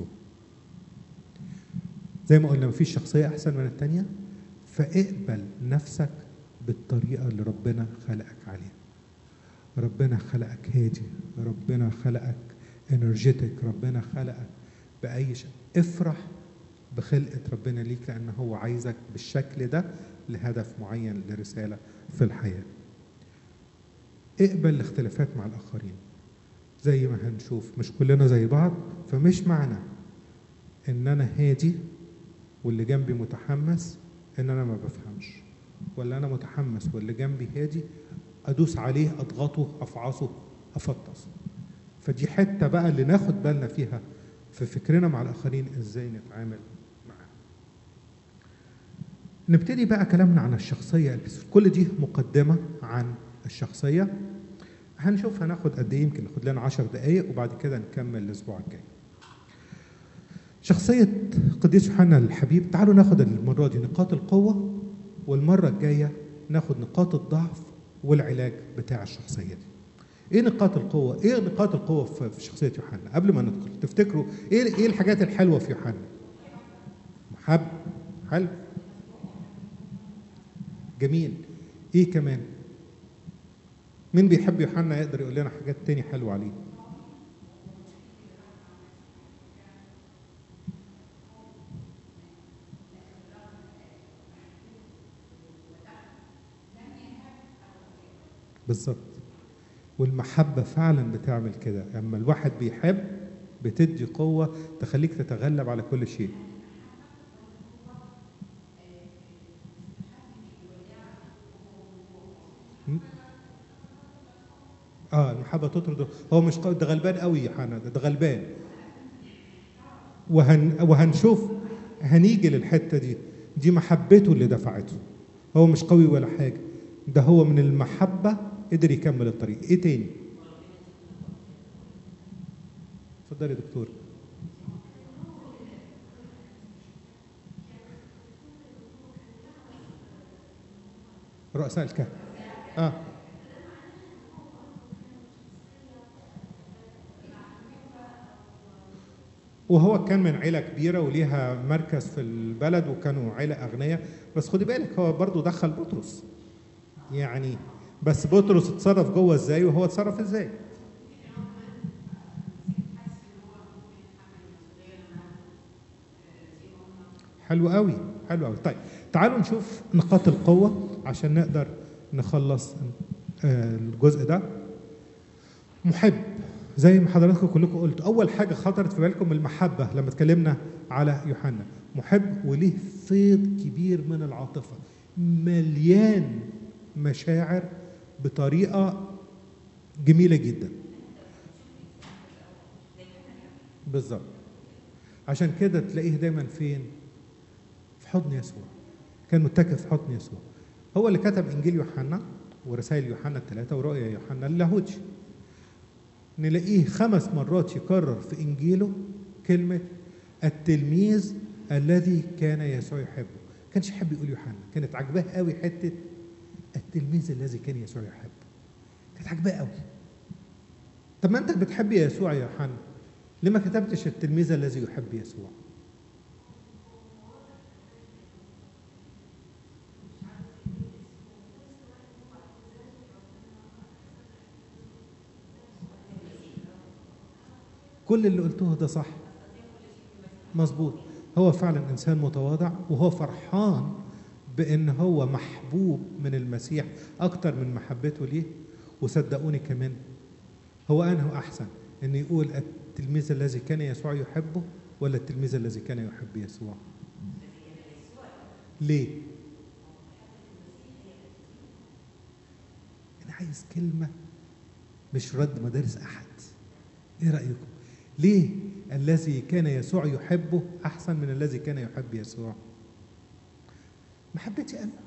Speaker 1: زي ما قلنا مفيش شخصيه احسن من التانيه فاقبل نفسك بالطريقه اللي ربنا خلقك عليها ربنا خلقك هادي ربنا خلقك انرجيتك ربنا خلقك باي شيء افرح بخلقه ربنا ليك لان هو عايزك بالشكل ده لهدف معين لرساله في الحياه اقبل الاختلافات مع الاخرين زي ما هنشوف مش كلنا زي بعض فمش معنى ان انا هادي واللي جنبي متحمس ان انا ما بفهمش ولا انا متحمس واللي جنبي هادي ادوس عليه اضغطه افعصه افطس فدي حته بقى اللي ناخد بالنا فيها في فكرنا مع الاخرين ازاي نتعامل معاهم نبتدي بقى كلامنا عن الشخصيه كل دي مقدمه عن الشخصيه هنشوف هناخد قد ايه يمكن ناخد لنا 10 دقائق وبعد كده نكمل الاسبوع الجاي شخصية قديس يوحنا الحبيب تعالوا ناخد المرة دي نقاط القوة والمرة الجاية ناخد نقاط الضعف والعلاج بتاع الشخصية دي. ايه نقاط القوة؟ ايه نقاط القوة في شخصية يوحنا؟ قبل ما ندخل تفتكروا ايه ايه الحاجات الحلوة في يوحنا؟ محب حلو جميل ايه كمان؟ مين بيحب يوحنا يقدر يقول لنا حاجات تاني حلوة عليه؟ بالظبط والمحبة فعلا بتعمل كده لما الواحد بيحب بتدي قوة تخليك تتغلب على كل شيء اه المحبة تطرد هو مش قوي ده غلبان قوي يا حنا ده, ده غلبان وهن وهنشوف هنيجي للحتة دي دي محبته اللي دفعته هو مش قوي ولا حاجة ده هو من المحبة قدر يكمل الطريق ايه تاني اتفضل يا دكتور رؤساء الكهنة اه وهو كان من عيلة كبيرة وليها مركز في البلد وكانوا عيلة أغنياء بس خدي بالك هو برضو دخل بطرس يعني بس بطرس اتصرف جوه ازاي وهو اتصرف ازاي حلو قوي حلو قوي طيب تعالوا نشوف نقاط القوه عشان نقدر نخلص آه، الجزء ده محب زي ما حضراتكم كلكم قلتوا اول حاجه خطرت في بالكم المحبه لما اتكلمنا على يوحنا محب وليه فيض كبير من العاطفه مليان مشاعر بطريقه جميله جدا بالظبط عشان كده تلاقيه دايما فين في حضن يسوع كان متكئ في حضن يسوع هو اللي كتب انجيل يوحنا ورسائل يوحنا الثلاثه ورؤيا يوحنا اللاهوتي نلاقيه خمس مرات يكرر في انجيله كلمه التلميذ الذي كان يسوع يحبه كانش يحب يقول يوحنا كانت عجباه قوي حته التلميذ الذي كان يسوع يحبه كانت عجباه قوي طب ما انت بتحب يسوع يا يوحنا ليه ما كتبتش التلميذ الذي يحب يسوع كل اللي قلته ده صح مظبوط هو فعلا انسان متواضع وهو فرحان بان هو محبوب من المسيح اكتر من محبته ليه وصدقوني كمان هو انه احسن ان يقول التلميذ الذي كان يسوع يحبه ولا التلميذ الذي كان يحب يسوع ليه انا عايز كلمه مش رد مدارس احد ايه رايكم ليه الذي كان يسوع يحبه احسن من الذي كان يحب يسوع محبتي انا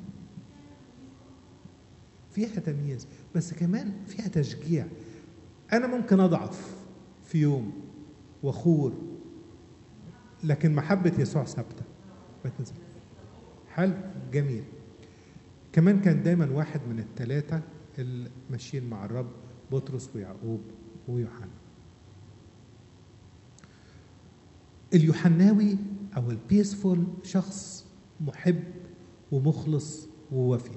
Speaker 1: فيها تمييز بس كمان فيها تشجيع انا ممكن اضعف في يوم وخور لكن محبه يسوع ثابته ما تنسى حلو جميل كمان كان دايما واحد من الثلاثه اللي ماشيين مع الرب بطرس ويعقوب ويوحنا اليوحناوي او البيسفول شخص محب ومخلص ووفي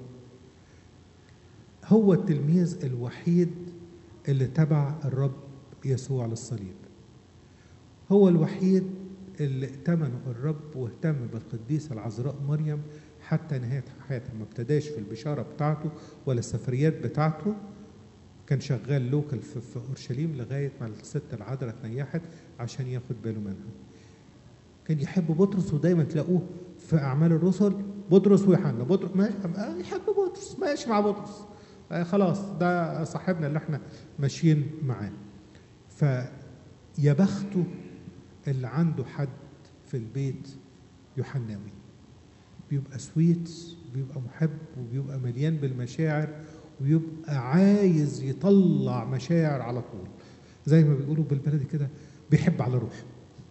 Speaker 1: هو التلميذ الوحيد اللي تبع الرب يسوع للصليب هو الوحيد اللي ائتمنه الرب واهتم بالقديسة العذراء مريم حتى نهاية حياته ما ابتداش في البشارة بتاعته ولا السفريات بتاعته كان شغال لوكال في, في اورشليم لغايه ما الست العذراء اتنيحت عشان ياخد باله منها. كان يحب بطرس ودايما تلاقوه في اعمال الرسل بطرس ويوحنا بطرس ماشي يحب بطرس ماشي مع بطرس آه خلاص ده صاحبنا اللي احنا ماشيين معاه. فيا بخته اللي عنده حد في البيت يوحناوي. بيبقى سويت بيبقى محب وبيبقى مليان بالمشاعر ويبقى عايز يطلع مشاعر على طول زي ما بيقولوا بالبلدي كده بيحب على روحه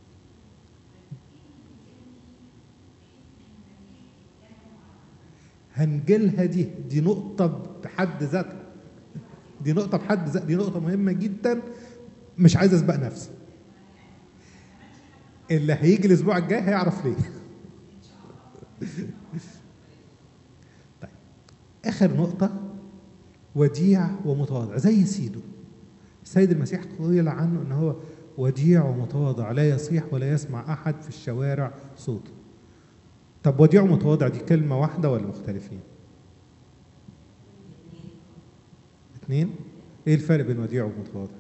Speaker 1: هنجيلها دي دي نقطة بحد ذاتها دي نقطة بحد ذاتها دي نقطة مهمة جدا مش عايز اسبق نفسي اللي هيجي الاسبوع الجاي هيعرف ليه طيب اخر نقطة وديع ومتواضع زي سيده السيد المسيح قيل عنه ان هو وديع ومتواضع لا يصيح ولا يسمع احد في الشوارع صوته طب وديع ومتواضع دي كلمه واحده ولا مختلفين اثنين ايه الفرق بين وديع ومتواضع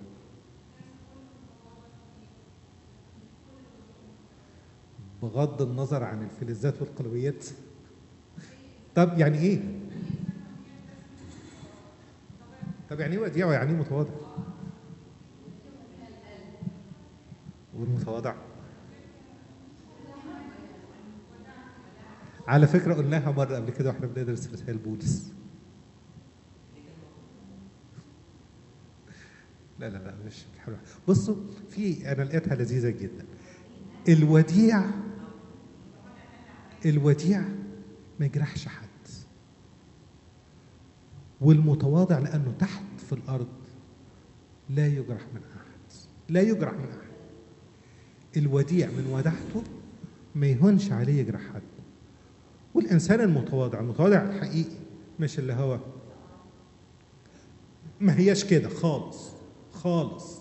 Speaker 1: بغض النظر عن الفلزات والقلويات طب يعني ايه طب يعني ايه وديع ويعني ايه متواضع؟ والمتواضع على فكرة قلناها مرة قبل كده واحنا بندرس رسائل بولس لا لا لا مش حلوة بصوا في انا لقيتها لذيذة جدا الوديع الوديع ما يجرحش حد والمتواضع لأنه تحت في الأرض لا يجرح من أحد لا يجرح من أحد الوديع من ودعته ما يهونش عليه يجرح حد والإنسان المتواضع المتواضع الحقيقي مش اللي هو ما هياش كده خالص خالص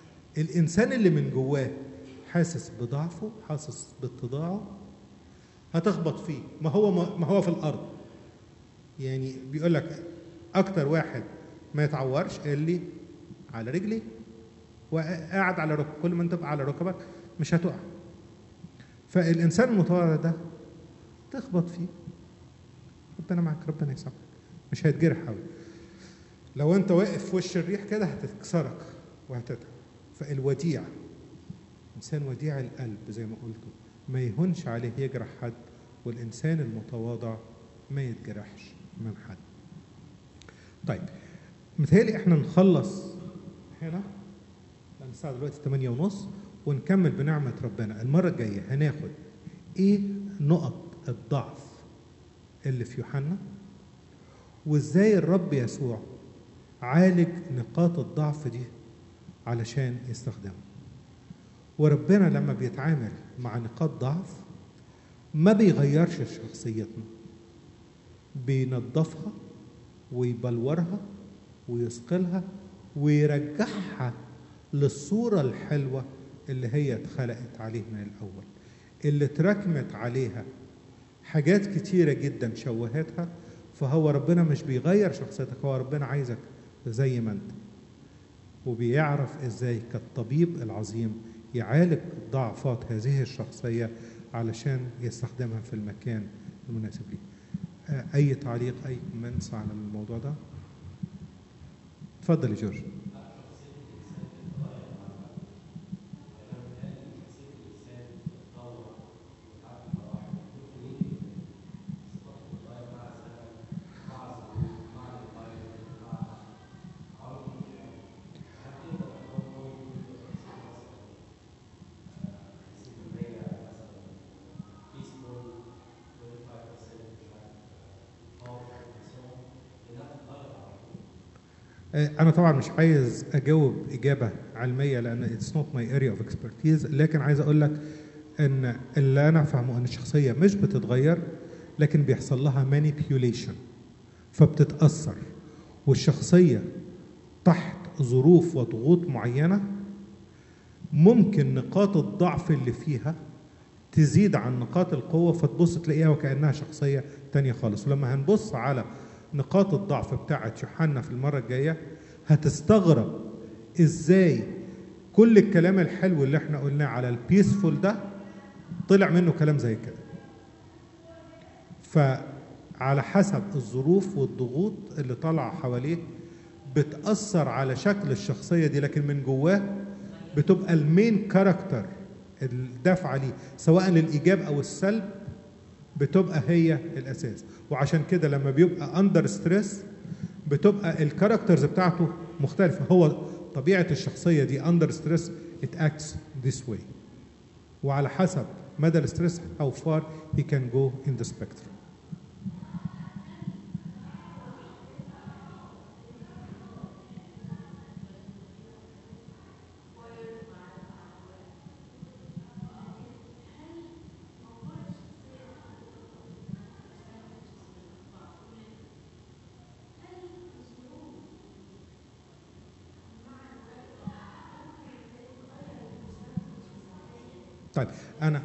Speaker 1: الإنسان اللي من جواه حاسس بضعفه حاسس باتضاعه هتخبط فيه ما هو ما هو في الارض يعني بيقول لك اكتر واحد ما يتعورش اللي على رجلي وقاعد على ركب كل ما انت تبقى على ركبك مش هتقع فالانسان المتواضع ده تخبط فيه ربنا معاك ربنا يسامحك مش هيتجرح قوي لو انت واقف في وش الريح كده هتكسرك وهتتعب فالوديع انسان وديع القلب زي ما قلت ما يهونش عليه يجرح حد والانسان المتواضع ما يتجرحش من حد طيب متهيألي احنا نخلص هنا لان الساعه دلوقتي 8 ونص ونكمل بنعمه ربنا المره الجايه هناخد ايه نقط الضعف اللي في يوحنا وازاي الرب يسوع عالج نقاط الضعف دي علشان يستخدمها وربنا لما بيتعامل مع نقاط ضعف ما بيغيرش شخصيتنا بينظفها ويبلورها ويثقلها ويرجعها للصورة الحلوة اللي هي اتخلقت عليه من الأول اللي اتركمت عليها حاجات كتيرة جدا شوهتها فهو ربنا مش بيغير شخصيتك هو ربنا عايزك زي ما انت وبيعرف ازاي كالطبيب العظيم يعالج ضعفات هذه الشخصية علشان يستخدمها في المكان المناسب ليه اي تعليق اي كومنتس على الموضوع ده اتفضل يا جورج انا طبعا مش عايز اجاوب اجابه علميه لان اتس نوت ماي اريا اوف اكسبرتيز لكن عايز اقول لك ان اللي انا فاهمه ان الشخصيه مش بتتغير لكن بيحصل لها مانيبيوليشن فبتتاثر والشخصيه تحت ظروف وضغوط معينه ممكن نقاط الضعف اللي فيها تزيد عن نقاط القوة فتبص تلاقيها وكأنها شخصية تانية خالص ولما هنبص على نقاط الضعف بتاعة يوحنا في المرة الجاية هتستغرب ازاي كل الكلام الحلو اللي احنا قلناه على البيسفول ده طلع منه كلام زي كده فعلى حسب الظروف والضغوط اللي طالعة حواليه بتأثر على شكل الشخصية دي لكن من جواه بتبقى المين كاركتر الدافعة ليه سواء للإيجاب أو السلب بتبقى هي الاساس وعشان كده لما بيبقى اندر ستريس بتبقى الكاركترز بتاعته مختلفه هو طبيعه الشخصيه دي اندر ستريس ات اكتس ذس واي وعلى حسب مدى الستريس how far he can go in the spectrum طيب انا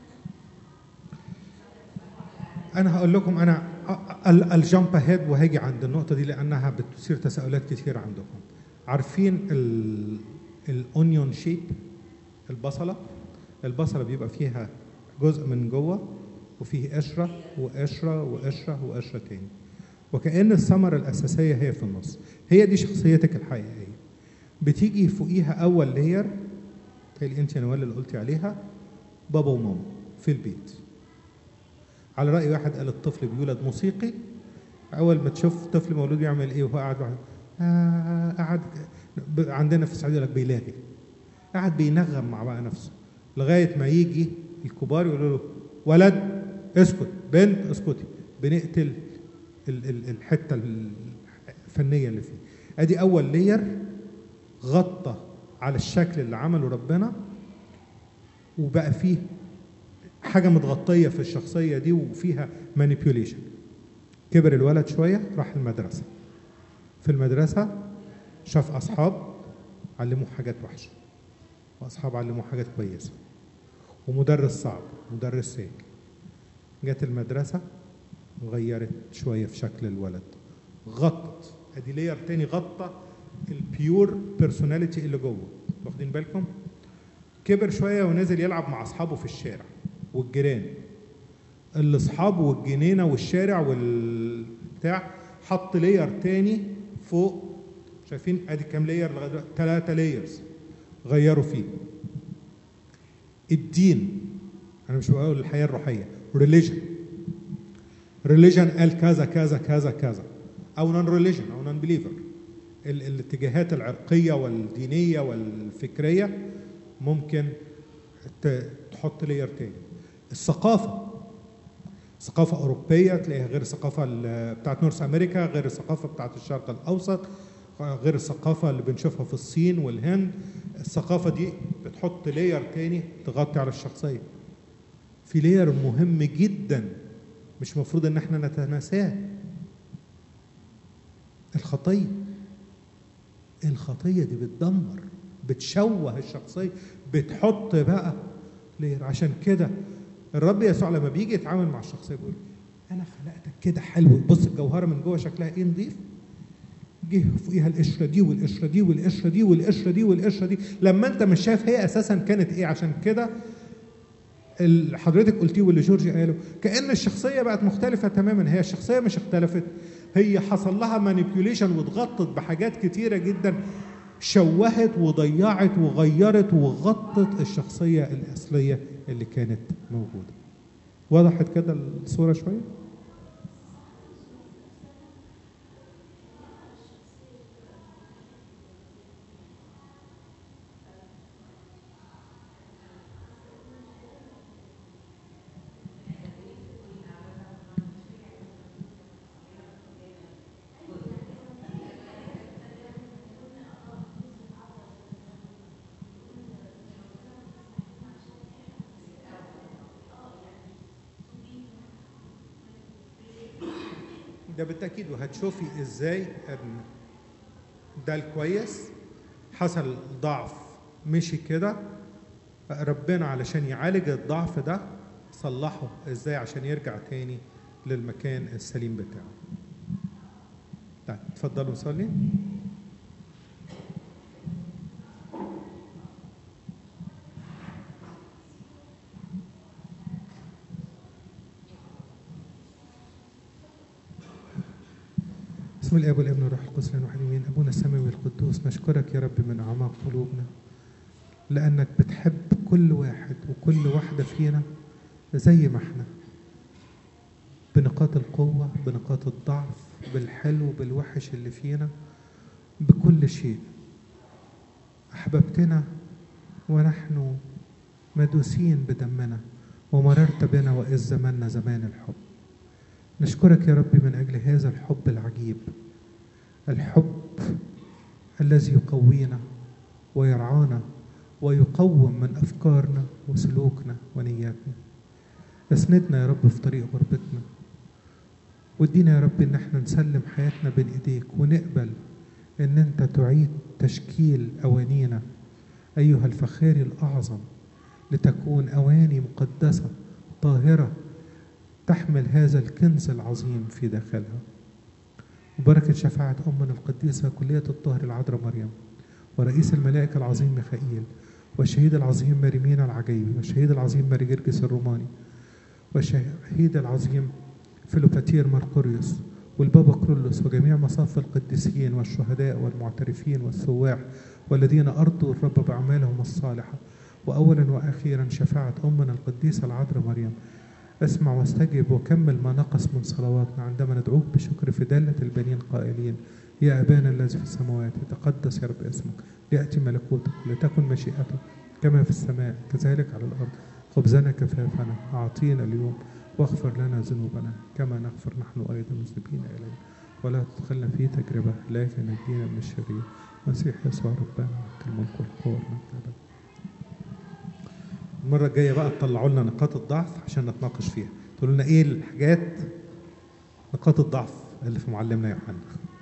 Speaker 1: انا هقول لكم انا الجامب اهيد وهاجي عند النقطه دي لانها بتثير تساؤلات كتير عندكم عارفين الاونيون شيب البصله البصله بيبقى فيها جزء من جوه وفيه قشره وقشره وقشره وقشره تاني وكأن الثمرة الأساسية هي في النص هي دي شخصيتك الحقيقية بتيجي فوقيها أول لير تخيل أنت يا نوال اللي قلتي عليها بابا وماما في البيت على رأي واحد قال الطفل بيولد موسيقي أول ما تشوف طفل مولود يعمل إيه وهو قاعد واحد آه قاعد عندنا في السعودية يقول لك بيلاغي قاعد بينغم مع بقى نفسه لغاية ما يجي الكبار يقولوا له ولد اسكت بنت اسكتي بنقتل الحتة الفنية اللي فيه ادي اول لير غطى على الشكل اللي عمله ربنا وبقى فيه حاجه متغطيه في الشخصيه دي وفيها مانيبيوليشن كبر الولد شويه راح المدرسه في المدرسه شاف اصحاب علموه حاجات وحشه واصحاب علموه حاجات كويسه ومدرس صعب مدرس سيء جت المدرسة وغيرت شوية في شكل الولد غطت ادي لاير تاني غطى البيور بيرسوناليتي اللي جوه واخدين بالكم كبر شوية ونزل يلعب مع أصحابه في الشارع والجيران اللي أصحابه والجنينة والشارع والبتاع حط لاير تاني فوق شايفين ادي كام لاير لغايه دلوقتي ثلاثة لايرز غيروا فيه الدين انا مش بقول الحياه الروحيه ريليجن ريليجن قال كذا كذا كذا كذا او نون ريليجن او نون بليفر الاتجاهات العرقيه والدينيه والفكريه ممكن ت- تحط لاير تاني الثقافه ثقافة أوروبية تلاقيها غير الثقافة ال- بتاعت نورث أمريكا غير الثقافة بتاعت الشرق الأوسط غير الثقافة اللي بنشوفها في الصين والهند الثقافة دي بتحط لاير تاني تغطي على الشخصية في لاير مهم جدا مش مفروض ان احنا نتناساه الخطية الخطية دي بتدمر بتشوه الشخصية بتحط بقى لاير عشان كده الرب يسوع لما بيجي يتعامل مع الشخصية بيقول أنا خلقتك كده حلو بص الجوهرة من جوه شكلها إيه نضيف جه فوقيها القشرة دي والقشرة دي والقشرة دي والقشرة دي والقشرة دي لما أنت مش شايف هي أساسا كانت إيه عشان كده اللي حضرتك قلتيه واللي جورجي قاله كأن الشخصية بقت مختلفة تماما هي الشخصية مش اختلفت هي حصل لها مانيبيوليشن واتغطت بحاجات كتيرة جدا شوهت وضيعت وغيرت وغطت الشخصية الأصلية اللي كانت موجودة وضحت كده الصورة شوية؟ ده بالتأكيد وهتشوفي ازاي ان ده الكويس حصل ضعف مشي كده ربنا علشان يعالج الضعف ده صلحه ازاي عشان يرجع تاني للمكان السليم بتاعه طيب اتفضلوا نصلي بسم الاب والابن والروح القدس الان واحد امين ابونا السماوي القدوس نشكرك يا رب من اعماق قلوبنا لانك بتحب كل واحد وكل واحده فينا زي ما احنا بنقاط القوه بنقاط الضعف بالحلو بالوحش اللي فينا بكل شيء احببتنا ونحن مدوسين بدمنا ومررت بنا واذ زماننا زمان الحب نشكرك يا رب من اجل هذا الحب العجيب الحب الذي يقوينا ويرعانا ويقوم من افكارنا وسلوكنا ونياتنا اسندنا يا رب في طريق غربتنا وادينا يا رب ان احنا نسلم حياتنا بين ايديك ونقبل ان انت تعيد تشكيل اوانينا ايها الفخار الاعظم لتكون اواني مقدسه طاهره تحمل هذا الكنز العظيم في داخلها وبركة شفاعة أمنا القديسة كلية الطهر العذراء مريم ورئيس الملائكة العظيم ميخائيل والشهيد العظيم ماريمينا العجيبي والشهيد العظيم ماري جرجس الروماني والشهيد العظيم فيلوباتير ماركوريوس والبابا كرولوس وجميع مصاف القديسين والشهداء والمعترفين والسواح والذين أرضوا الرب بأعمالهم الصالحة وأولا وأخيرا شفاعة أمنا القديسة العذراء مريم اسمع واستجب وكمل ما نقص من صلواتنا عندما ندعوك بشكر في دالة البنين قائلين يا أبانا الذي في السماوات يتقدس يا رب اسمك ليأتي ملكوتك لتكن مشيئتك كما في السماء كذلك على الأرض خبزنا كفافنا أعطينا اليوم واغفر لنا ذنوبنا كما نغفر نحن أيضا مذنبين إلينا ولا تدخلنا في تجربة لكن نجينا من الشرير مسيح يسوع ربنا الملك والقوة والمجد المرة الجاية بقى تطلعوا لنا نقاط الضعف عشان نتناقش فيها تقولوا لنا ايه الحاجات نقاط الضعف اللي في معلمنا يوحنا